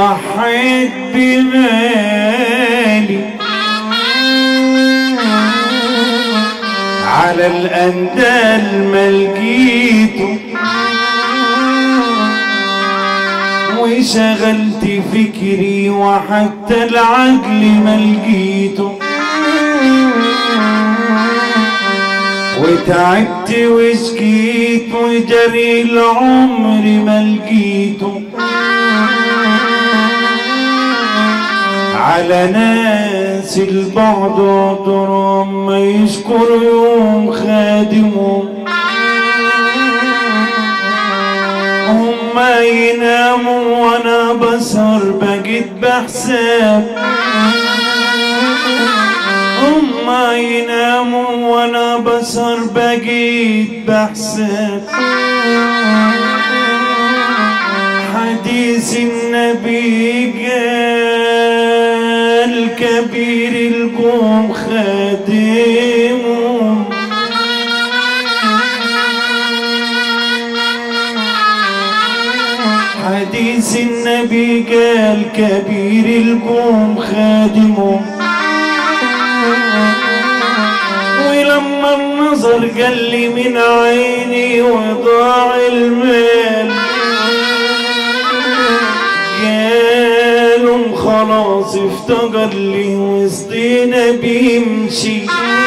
وضحيت بمالي على الأندال ملقيته وشغلت فكري وحتى العقل ملقيته وتعبت وشكيت وجري العمر ملقيته على ناس البعد عذرهم ما يشكر يوم خادمهم هما يناموا وانا بسهر بجيت بحساب هما يناموا وانا بسهر بجيت بحساب حديث النبي قال كبير القوم خادمهم حديث النبي قال كبير القوم خادمهم ولما النظر قال لي من عيني وضاع المال قالوا خلاص افتقر لي وسطينا بيمشي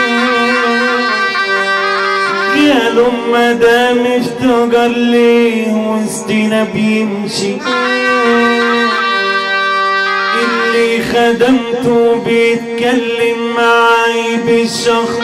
قالوا مدام افتقر لي وسطينا بيمشي اللي خدمته بيتكلم معاي بالشخص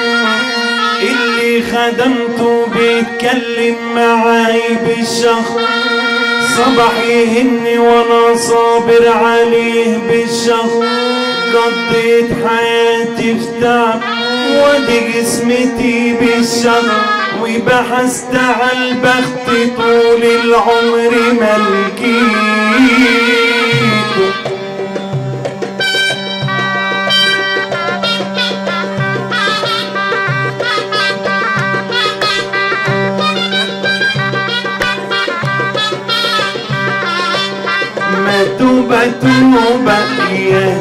اللي خدمته بيتكلم معاي بالشخص صبح يهني وانا صابر عليه بالشخص قضيت حياتي في تعب وادي جسمتي بالشر وبحثت على البخت طول العمر ملكيته ما توبة توبة يا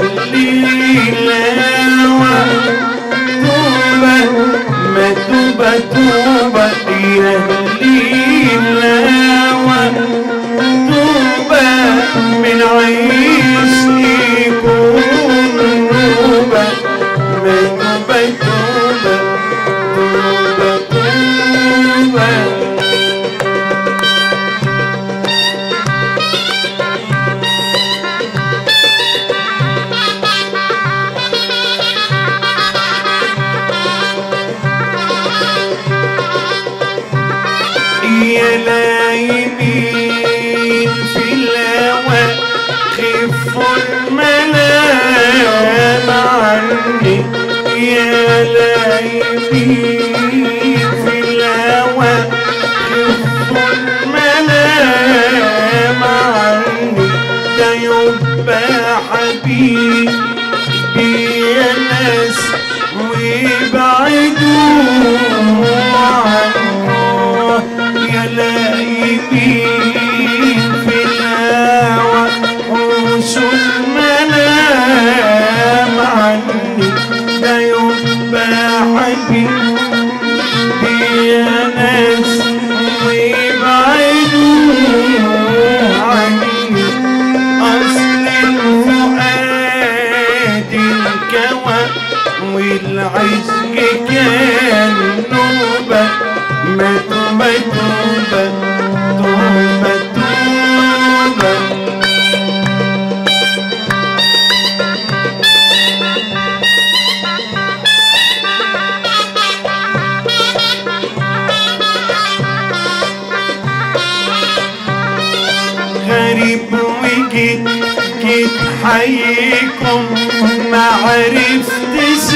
الليلة توبة ما توبة توبة يا الليلة توبة من عيش يكون نوبة ما توبة توبة توبة توبة يا لايمين في الهوى خفوا الملام عني يا لايمين في الهوى خفوا الملام عني ده يبقى حبيبي يا ناس ويبعدوا عنه يا لايبين في الهوى حوش المنام عني ده يبقى حبيبي يا ناس ويبعدوا عني أصل الفؤاد الكوى والعشق كان نوبة ما توبة توبة توبة توبة غريب وجيت جيت حيكم ما عرفت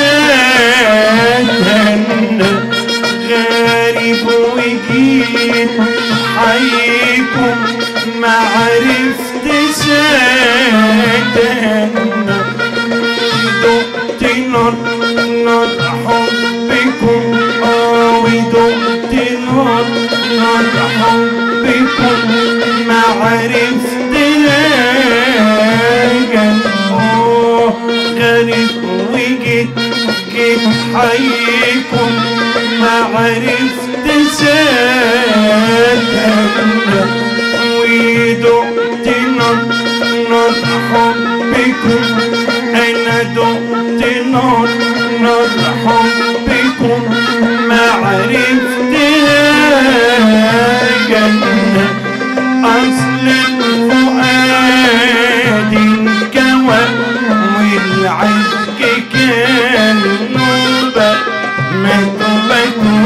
ساتنا غريب وجيت حيكم ما عرفت ساتنا دقت نار نار حبكم اه ودقت نار نار حبكم ما عرفت حيكم ما عرفت ساتنا ودقت نار نار حبكم انا دقت نار نار حبكم ما عرفتها جنة أصل الفؤاد انكوى والعشق كان نوبة ما توبة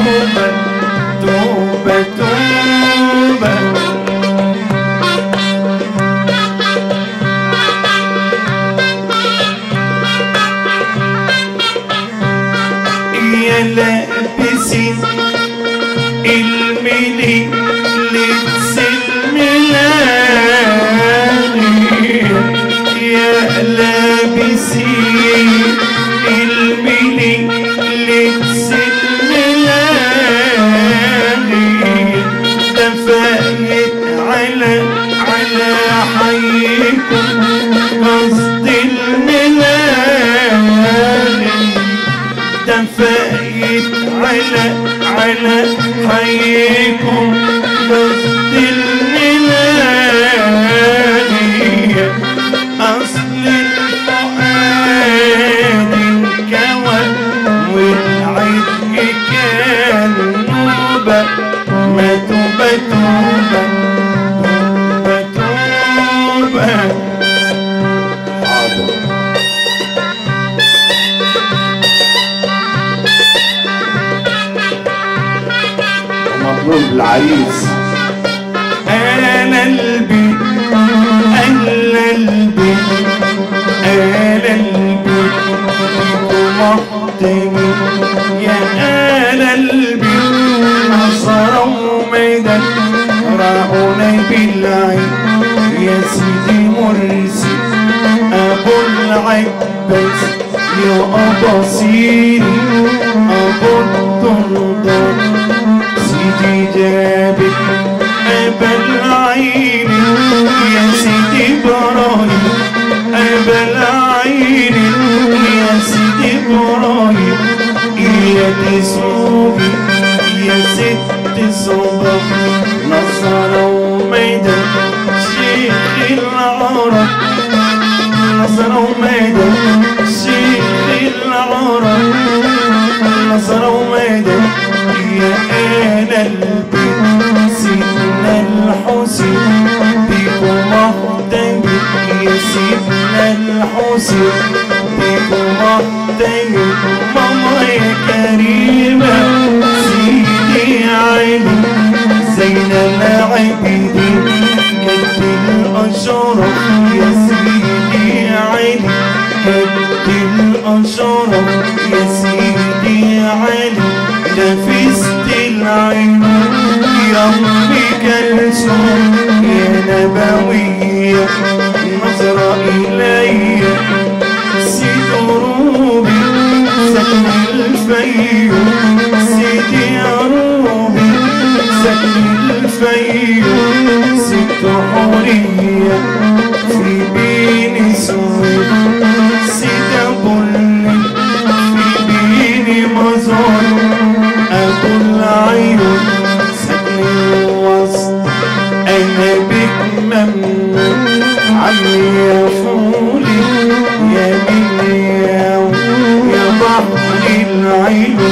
توبة توبة توبة يا لابسين الملي لبس الملاهي يا لابسين الملي لبس الملاهي دفايت على على حيكم قصد الملاهي دفايت على على حيكم قصد الملاهي أصل الفؤاد انكوى والعشق كان نوبة ما توبة توبة توبة توبة حاضر ومطلوب العريس أنا قلبي أنا قلبي أنا قلبي ومحتمي يا أنا قلبي نصر ومدد راحونا بالعين يا سيدي مرسي أبو العباس يا أبا سيري أبو الدردار سيدي جابر أبا العين يا سيدي إبراهيم أبا العين يا سيدي إبراهيم يا تسوبي يا ست صبر نصر وميدان شيخ العرب نصر وميدان شيخ العرب نصر وميدان يا أنا البيت سيدنا الحسين بيكم مهتمي يا سيدنا الحسين بيكم مهتمي ماما يا كريمة سيدي علي زين العابدين كد الأشرف يا سيدي علي كد الأشرف يا سيدي علي نفست العين يا أم كلثوم يا نبوية نظرة إلي سيد روبي سكن الفيوم سيدي يا روبي سكن الفيوم ست حورية في بين سويد سيد أبو الليل في بين مزار أبو العيون سكن الوسط أنا بك ممنون عمي يا فولي يا مني يا يا بحر العيون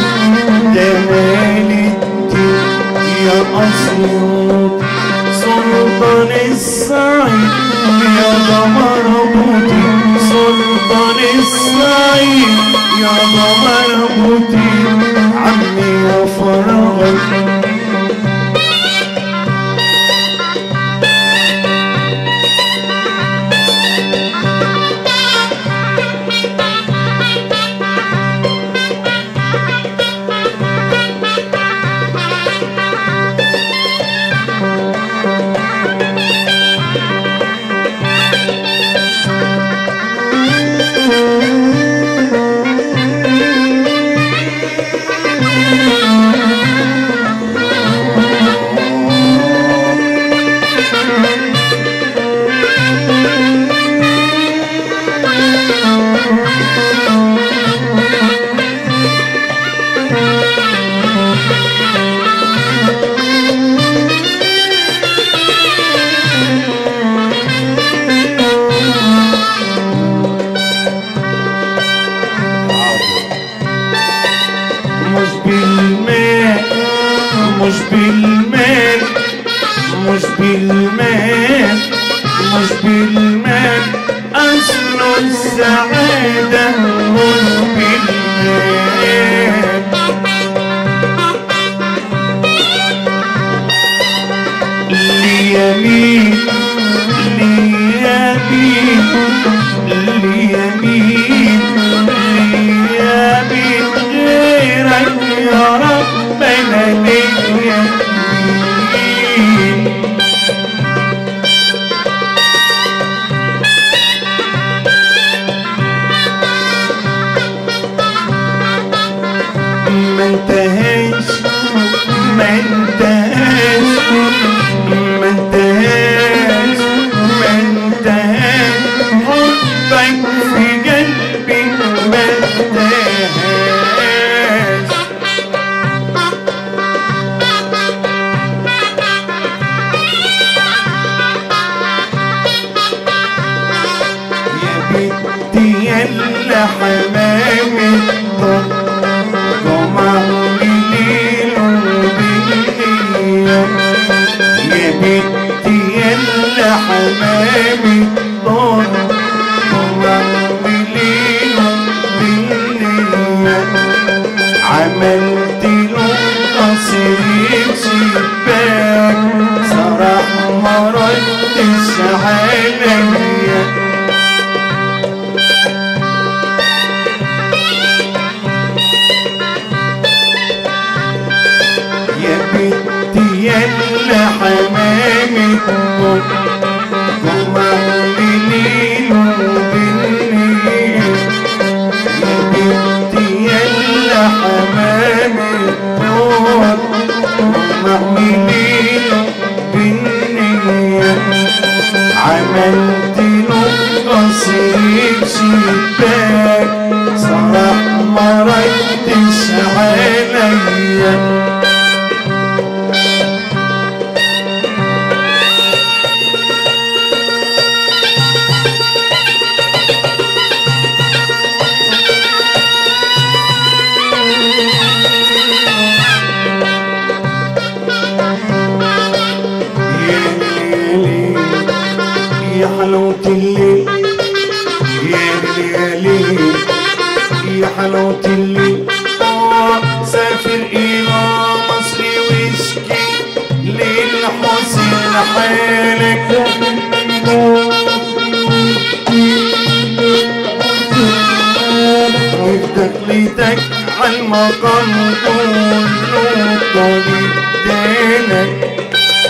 جمال الدين يا أسيوط سلطان السعيد يا ضمر بوتي سلطان السعيد يا ضمر بوتي عمي يا فرغل دهر بالله ليمين ليمين ليمين ليمين غيرك يا ربنا ليمين ما انتهاش ما انتهاش ما انتهاش ما انتهاش حبك في قلبي ما انتهاش يا بنتي يلا حمامي جمع الليل وبالليل يا بنتي يلا حمامي طول جمع الليل وبالليل عملت له قصير شباك صراح ما ردش عليا يا بنتي يلا حمامي جمع الليل وبالليل يا بنتي يلا حمامي نور جمع الليل بالليل عملت له قصير شباك صراح ما ردش عليا يا ليلي يا حلاوة الليل يا ليلي يا حلاوة الليل آه، سافر إلى مصر واشكي للحسن حالك ودخلتك عالمقام كله طريق دينك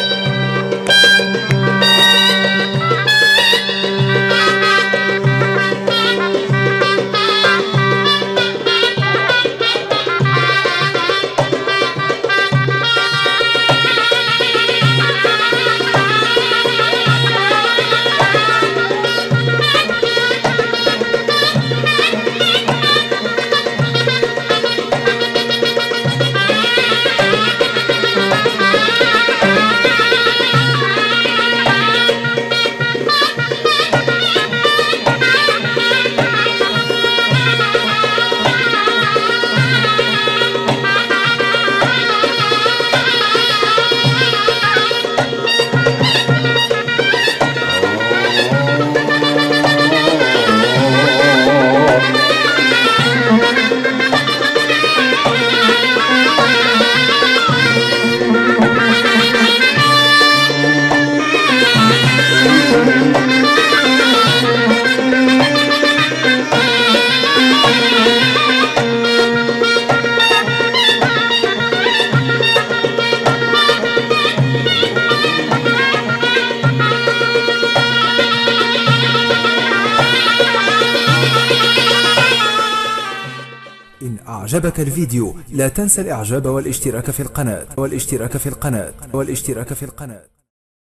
إن أعجبك الفيديو لا تنسى الإعجاب والاشتراك في القناة والاشتراك في القناة والاشتراك في القناة